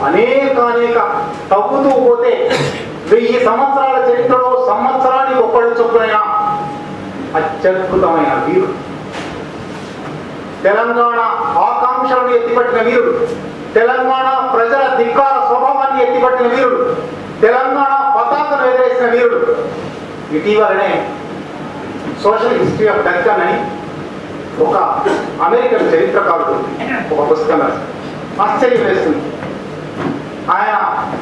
అనేక అనేక తగ్గుతూ పోతే వెయ్యి సంవత్సరాల చరిత్రలో సంవత్సరానికి ఒకళ్ళు చొప్పునైన అత్యద్భుతమైన వీరుడు తెలంగాణ ఆకాంక్షలను ఎత్తిపట్టిన వీరుడు తెలంగాణ ప్రజల ధిక్కార స్వభావాన్ని ఎత్తిపట్టిన వీరుడు తెలంగాణ పతాకను ఎదిరేసిన వీరుడు ఇటీవలనే సోషల్ హిస్టరీ ఆఫ్ డక్కన్ అని ఒక అమెరికన్ చరిత్రకారుడు ఒక పుస్తకం రాశాడు ఆశ్చర్యం వేస్తుంది ఆయన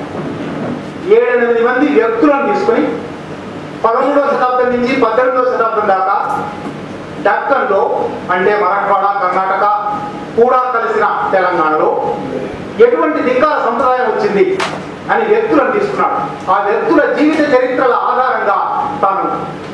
ఏడెనిమిది మంది వ్యక్తులను తీసుకొని పదమూడవ శతాబ్దం నుంచి పద్దెనిమిదవ శతాబ్దం దాకా డక్కన్లో అంటే మరాఠవాడ కర్ణాటక కూడా కలిసిన తెలంగాణలో ఎటువంటి ధిక్కార సంప్రదాయం వచ్చింది అని వ్యక్తులను తీసుకున్నాడు ఆ వ్యక్తుల జీవిత చరిత్రల ఆధారంగా తాను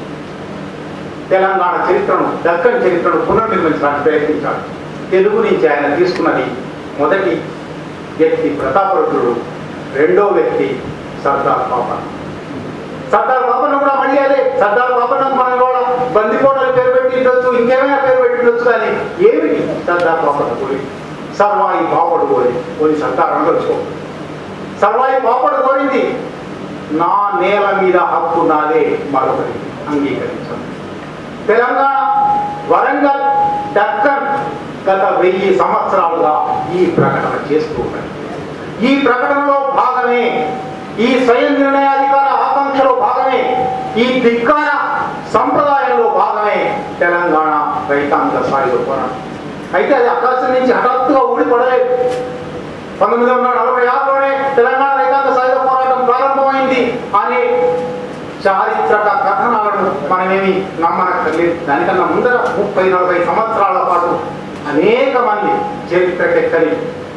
తెలంగాణ చరిత్రను దక్కన్ చరిత్రను పునర్నిర్మించడానికి ప్రయత్నించాడు తెలుగు నుంచి ఆయన తీసుకున్నది మొదటి వ్యక్తి ప్రతాపరుద్రుడు రెండో వ్యక్తి సర్దార్ బాబా సర్దార్ బాబన్న కూడా మళ్ళీ అదే సర్దార్ బాబన్న మనం కూడా బందిపోటలు పేరు పెట్టి ఉండొచ్చు ఇంకేమైనా పేరు పెట్టి ఉండొచ్చు కానీ ఏమిటి సర్దార్ బాబన్న గురి సర్వాయి బాపడు కోరి కోరి సర్దార్ అనొచ్చు సర్వాయి బాపడు కోరింది నా నేల మీద హక్కు నాదే మరొకటి అంగీకరించాను తెలంగాణ వరంగల్ దక్కన్ గత వెయ్యి సంవత్సరాలుగా ఈ ప్రకటన చేస్తూ ఉన్నది ఈ ప్రకటనలో భాగమే ఈ స్వయం నిర్ణయాధికార ఆకాంక్షలో భాగమే ఈ ధిక్కార సంప్రదాయంలో భాగమే తెలంగాణ రైతాంగ స్థాయిలో పోరాటం అయితే అది ఆకాశం నుంచి హఠాత్తుగా ఊడిపడలేదు పంతొమ్మిది వందల నలభై ఆరులోనే తెలంగాణ రైతాంగ స్థాయిలో పోరాటం ప్రారంభమైంది అనే చారిత్రక కథనాలను మనమేమి నమ్మనక్కర్లేదు దానికన్నా ముందర ముప్పై నలభై సంవత్సరాల పాటు అనేక మంది చరిత్రకెక్కని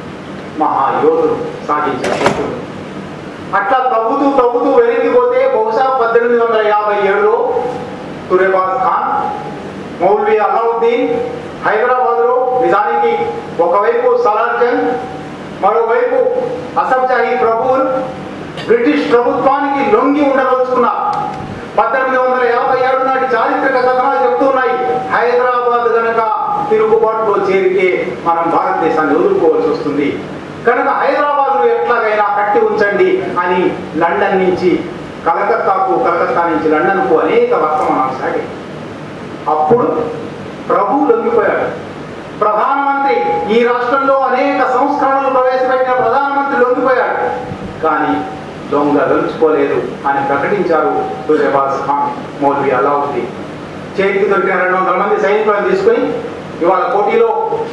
మహాయోధులు సాగించిన శక్తులు అట్లా తవ్వుతూ తవ్వుతూ వెలిగిపోతే బహుశా పద్దెనిమిది వందల యాభై ఏడులో తురేబాజ్ ఖాన్ మౌల్వీ అలావుద్దీన్ హైదరాబాద్లో నిజానికి ఒకవైపు సలార్జంగ్ మరోవైపు అసబ్జాహీ ప్రభువులు బ్రిటిష్ ప్రభుత్వానికి లొంగి ఉండదలుచుకున్నారు పద్దెనిమిది వందల యాభై ఏడు నాటి చారిత్రక కథనాలు చెప్తున్నాయి హైదరాబాద్ గనక తిరుగుబాటులో చేరితే మనం భారతదేశాన్ని వదులుకోవాల్సి వస్తుంది కనుక హైదరాబాద్ను ఎట్లాగైనా కట్టి ఉంచండి అని లండన్ నుంచి కలకత్తాకు కలకత్తా నుంచి లండన్కు అనేక వర్తమానాలు సాగాయి అప్పుడు ప్రభు లొంగిపోయాడు ప్రధానమంత్రి ఈ రాష్ట్రంలో అనేక సంస్కరణలు ప్రవేశపెట్టిన ప్రధానమంత్రి లొంగిపోయాడు కానీ దొంగ దలుచుకోలేదు అని ప్రకటించారు సూర్యబాస్ ఖాన్ మౌల్వీ అలావుద్దీన్ చేతికి దొరికిన రెండు వందల మంది సైనికులను తీసుకొని ఇవాళ పోటీలో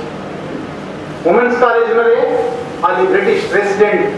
ఉమెన్స్ కాలేజ్ ఉన్నదే అది బ్రిటిష్ ప్రెసిడెంట్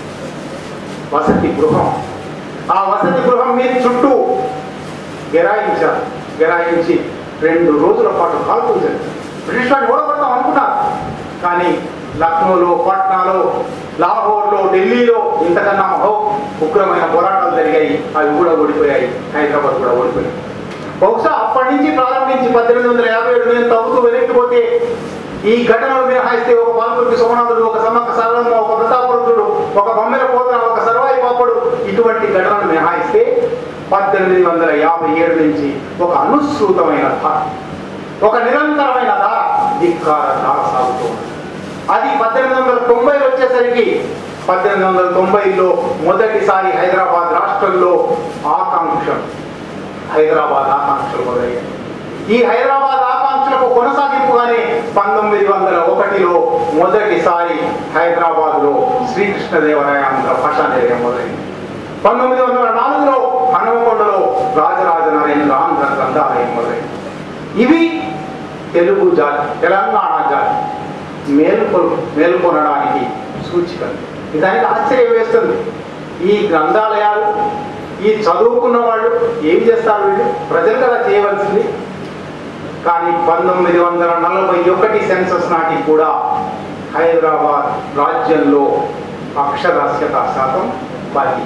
వసతి గృహం ఆ వసతి గృహం మీద చుట్టూ గెరాయించారు గెరాయించి రెండు రోజుల పాటు కాల్పులు జరిగాయి బ్రిటిష్ వాడిని ఓడగొడతాం అనుకున్నారు కానీ లక్నోలో పాట్నాలో లాహోర్లో ఢిల్లీలో ఇంతకన్నా మహో ఉగ్రమైన పోరాటాలు జరిగాయి అవి కూడా ఓడిపోయాయి హైదరాబాద్ కూడా ఓడిపోయాయి బహుశా అప్పటి నుంచి ప్రారంభించి పద్దెనిమిది వందల యాభై ఏడు నేను తవ్వుతూ వెనక్కిపోతే ఈ ఘటనలు మినహాయిస్తే ఒక పాల్గొని సోమనాథుడు ఒక సమ్మక్క సారలమ్మ ఒక ప్రతాపరుద్రుడు ఒక బొమ్మెల పోతన ఒక సర్వాయి పాపడు ఇటువంటి ఘటనలు మినహాయిస్తే పద్దెనిమిది వందల యాభై ఏడు నుంచి ఒక అనుసృతమైన ధార ఒక నిరంతరమైన ధార ధిక్కార ధార సాగుతూ ఉంది. అది పద్దెనిమిది వందల తొంభై వచ్చేసరికి పద్దెనిమిది వందల తొంభైలో మొదటిసారి హైదరాబాద్ రాష్ట్రంలో ఆకాంక్షలు హైదరాబాద్ ఆకాంక్షలు మొదలయ్యాయి ఈ హైదరాబాద్ ఆకాంక్షలకు కొనసాగింపుగానే పంతొమ్మిది వందల ఒకటిలో మొదటిసారి హైదరాబాద్ లో శ్రీకృష్ణదేవరాయాంధ్ర భాషా నిలయం మొదలైంది పంతొమ్మిది వందల నాలుగులో హనుమకొండలో రాజరాజ నరేంద్ర ఆంధ్ర గ్రంథాలయం మొదలైంది ఇవి తెలుగు జాతి తెలంగాణ జాతి మేల్కొల్ మేల్కొనడానికి సూచికలు నిజానికి ఆశ్చర్యం వేస్తుంది ఈ గ్రంథాలయాలు ఈ చదువుకున్న వాళ్ళు ఏం చేస్తారు వీళ్ళు ప్రజలు కదా చేయవలసింది కానీ పంతొమ్మిది వందల నలభై ఒకటి సెన్సస్ నాటికి కూడా హైదరాబాద్ రాజ్యంలో అక్షరాస్యత శాతం పది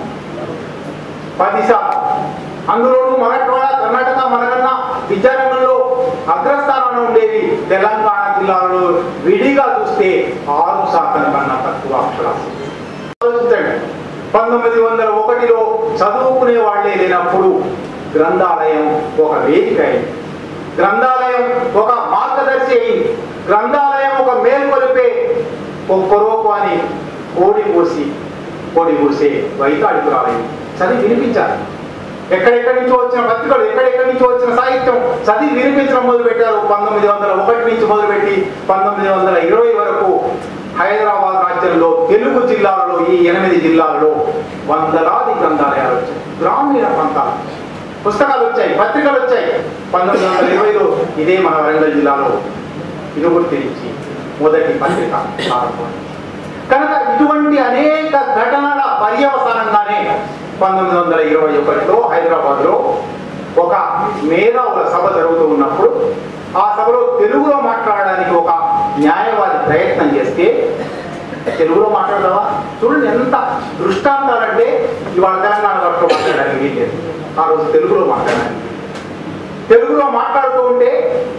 పది శాతం అందులోనూ మరాఠవాడ కర్ణాటక మనకన్నా విద్యారంగంలో అగ్రస్థానంలో ఉండేవి తెలంగాణ జిల్లాలో విడిగా చూస్తే ఆరు శాతం కన్నా తక్కువ అక్షరాస్యత ఆలోచించండి పంతొమ్మిది వందల ఒకటిలో చదువుకునే వాళ్ళే లేనప్పుడు గ్రంథాలయం ఒక వేదిక అయింది గ్రంథాలయం ఒక మార్గదర్శి అయింది గ్రంథాలయం ఒక మేల్కొలిపే ఒక్కరోపు అని కోడి పూసి కోడి పూసే వైతాళికురాలైంది చదివి వినిపించాలి ఎక్కడెక్కడి నుంచో వచ్చిన పత్రికలు ఎక్కడెక్కడి నుంచో వచ్చిన సాహిత్యం చదివి వినిపించడం మొదలుపెట్టారు పంతొమ్మిది వందల ఒకటి నుంచి మొదలుపెట్టి పంతొమ్మిది వందల ఇరవై వరకు హైదరాబాద్ రాజ్యంలో తెలుగు జిల్లాలలో ఈ ఎనిమిది జిల్లాలలో వందలాది గ్రంథాలయాలు వచ్చాయి గ్రామీణ ప్రాంతాలు పుస్తకాలు వచ్చాయి పత్రికలు వచ్చాయి పంతొమ్మిది వందల ఇరవైలో ఇదే మన వరంగల్ జిల్లాలో ఇరుగుర్తి నుంచి మొదటి పత్రిక ప్రారంభమైంది కనుక ఇటువంటి అనేక ఘటనల పర్యవసానంగానే పంతొమ్మిది వందల ఇరవై ఒకటిలో హైదరాబాద్లో ఒక మేధావుల సభ జరుగుతూ ఉన్నప్పుడు ఆ సభలో తెలుగులో మాట్లాడడానికి ఒక న్యాయవాది ప్రయత్నం చేస్తే తెలుగులో మాట్లాడదావా చూడండి ఎంత దృష్టాంతాలంటే ఇవాళ తెలంగాణ భాషలో మాట్లాడడానికి వీల్లేదు ఆ రోజు తెలుగులో మాట్లాడడానికి తెలుగులో మాట్లాడుతూ ఉంటే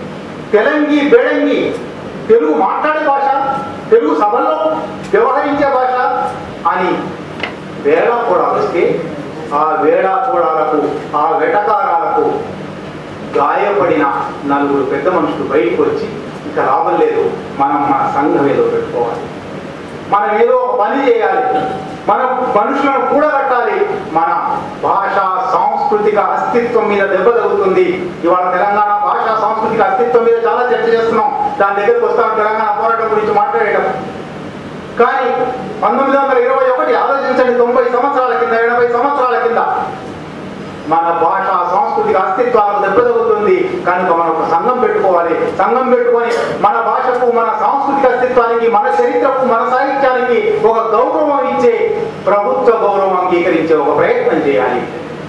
తెలంగి బెడంగి తెలుగు మాట్లాడే భాష తెలుగు సభల్లో వ్యవహరించే భాష అని వేళ కూడా వస్తే ఆ వేళ కూడాలకు ఆ వెటకారాలకు గాయపడిన నలుగురు పెద్ద మనుషులు బయటకు వచ్చి ఇక లాభం లేదు మనం మన సంఘం ఏదో పెట్టుకోవాలి మనం ఏదో ఒక పని చేయాలి మనం మనుషులను కూడగట్టాలి మన భాష సాంస్కృతిక అస్తిత్వం మీద దెబ్బ తగ్గుతుంది ఇవాళ తెలంగాణ భాష సాంస్కృతిక అస్తిత్వం మీద చాలా చర్చ చేస్తున్నాం దాని దగ్గరకు వస్తాం తెలంగాణ పోరాటం గురించి మాట్లాడేటం కానీ పంతొమ్మిది వందల ఇరవై ఒకటి ఆలోచించండి తొంభై సంవత్సరాల కింద ఎనభై సంవత్సరాల కింద మన భాష సాంస్కృతిక అస్తిత్వాలకు దెబ్బతగుతుంది కనుక మనం ఒక సంఘం పెట్టుకోవాలి సంఘం పెట్టుకొని మన భాషకు మన సాంస్కృతిక అస్తిత్వానికి మన చరిత్రకు మన సాహిత్యానికి ఒక గౌరవం ఇచ్చే ప్రభుత్వ గౌరవం అంగీకరించే ఒక ప్రయత్నం చేయాలి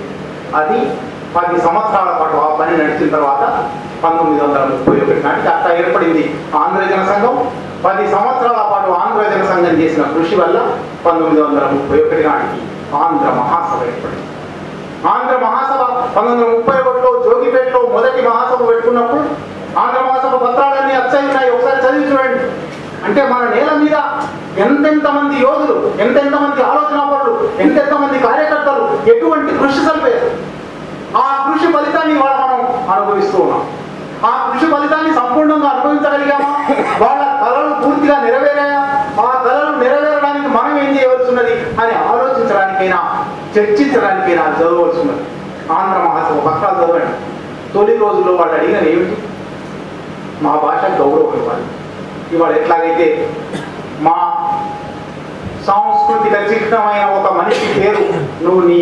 అది పది సంవత్సరాల పాటు ఆ పని నడిచిన తర్వాత పంతొమ్మిది వందల ముప్పై ఒకటి నాటికి అట్లా ఏర్పడింది ఆంధ్రజన సంఘం పది సంవత్సరాల పాటు ఆంధ్రజన సంఘం చేసిన కృషి వల్ల పంతొమ్మిది వందల ముప్పై ఒకటి నాటికి ఆంధ్ర మహాసభ ఏర్పడింది ఆంధ్ర మహాసభ పంతొమ్మిది వందల ముప్పై ఒకటిలో జోగిపేటలో మొదటి మహాసభ పెట్టుకున్నప్పుడు ఆంధ్ర మహాసభ పత్రాలన్నీ అచ్చయి ఉన్నాయి ఒకసారి చదివి చూడండి అంటే మన నేల మీద ఎంతెంత మంది యోధులు ఎంతెంత మంది ఆలోచనాపరులు ఎంతెంత మంది కార్యకర్తలు ఎటువంటి కృషి సల్పారు ఆ కృషి ఫలితాన్ని ఇవాళ మనం అనుభవిస్తూ ఉన్నాం ఆ కృషి ఫలితాన్ని సంపూర్ణంగా అనుభవించగలిగామా వాళ్ళ కళలు పూర్తిగా నెరవేరాయా ఆ కళలు నెరవేరడానికి మనం ఏం చేయవలసి ఉన్నది అని ఆలోచించడానికైనా చర్చించడానికైనా చదవవలసి ఉన్నది ఆంధ్ర మహాసభ పత్రాలు చదవండి తొలి రోజుల్లో వాళ్ళు అడిగినది ఏమిటి మా భాష గౌరవం ఇవ్వాలి ఇవాళ ఎట్లాగైతే మా సాంస్కృతిక చిహ్నమైన ఒక మనిషి పేరు నువ్వు నీ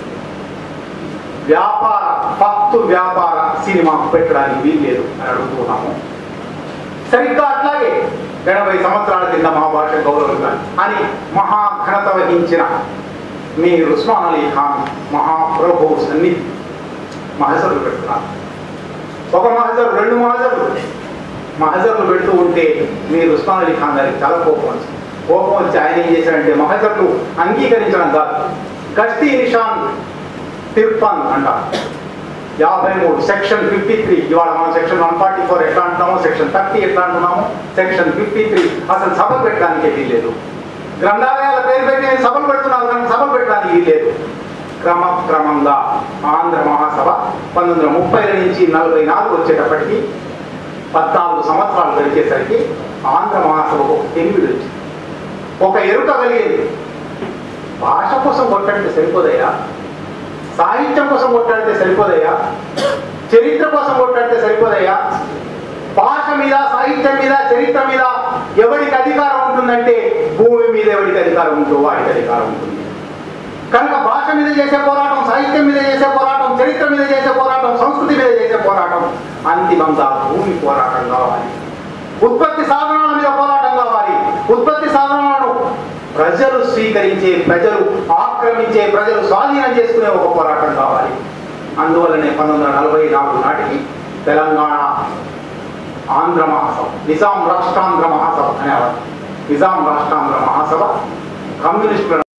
వ్యాపార పత్తు వ్యాపార సినిమా పెట్టడానికి వీల్లేదు అని అడుగుతున్నాము సరిగ్గా అట్లాగే ఎనభై సంవత్సరాల కింద మా భాష గౌరవించాలి అని మహాఘనత వహించిన మీ ఉస్మాన్ అలీ ఖాన్ మహాప్రభు సన్నిధి మహజర్లు పెడుతున్నారు ఒక మహజర్ రెండు మహజర్లు మహజర్లు పెడుతూ ఉంటే మీరు ఉస్మాన్ అలీ ఖాన్ గారికి చాలా కోపం వచ్చింది కోపం వచ్చి ఆయన ఏం చేశాడంటే మహజర్లు అంగీకరించడం కాదు గస్తీ నిషాన్ తిర్పన్ అంటారు యాభై మూడు సెక్షన్ ఫిఫ్టీ త్రీ ఇవాళ మనం సెక్షన్ వన్ ఫార్టీ ఫోర్ ఎట్లా అంటున్నామో సెక్షన్ థర్టీ ఎట్లా అంటున్నామో సెక్షన్ ఫిఫ్టీ త్రీ అసలు సభ పెట్టడానికి వీల్లేదు గ్రంథాలయాల పేరు పెట్టి నేను సభలు పెడుతున్నాను కానీ సభలు పెట్టడానికి వీల్లేదు క్రమక్రమంగా ఆంధ్ర మహాసభ పంతొమ్మిది వందల ముప్పై నుంచి నలభై నాలుగు వచ్చేటప్పటికి పద్నాలుగు సంవత్సరాలు గడిచేసరికి ఆంధ్ర మహాసభకు ఒక తెలివిడి వచ్చింది ఒక ఎరుక కలిగింది భాష కోసం కొట్టంటే సరిపోదయ్యా సాహిత్యం కోసం కొట్టాడితే సరిపోదయ్యా చరిత్ర కోసం కొట్టాడితే సరిపోదయ్యా భాష మీద సాహిత్యం మీద చరిత్ర మీద ఎవరికి అధికారం ఉంటుందంటే భూమి మీద ఎవరికి అధికారం ఉంటుందో వాడికి అధికారం ఉంటుంది కనుక భాష మీద చేసే పోరాటం సాహిత్యం మీద చేసే పోరాటం చరిత్ర మీద చేసే పోరాటం సంస్కృతి మీద చేసే పోరాటం అంతిమంగా భూమి పోరాటం కావాలి ఉత్పత్తి సాధనాల మీద పోరాటం కావాలి ఉత్పత్తి సాధనాలను ప్రజలు స్వీకరించే ప్రజలు ఆక్రమించే ప్రజలు స్వాధీనం చేసుకునే ఒక పోరాటం కావాలి అందువల్లనే పంతొమ్మిది వందల నలభై నాలుగు నాటికి తెలంగాణ ఆంధ్ర మహాసభ నిజాం రాష్ట్రాంధ్ర మహాసభ అనేవారు నిజాం రాష్ట్రాంధ్ర మహాసభ కమ్యూనిస్టుల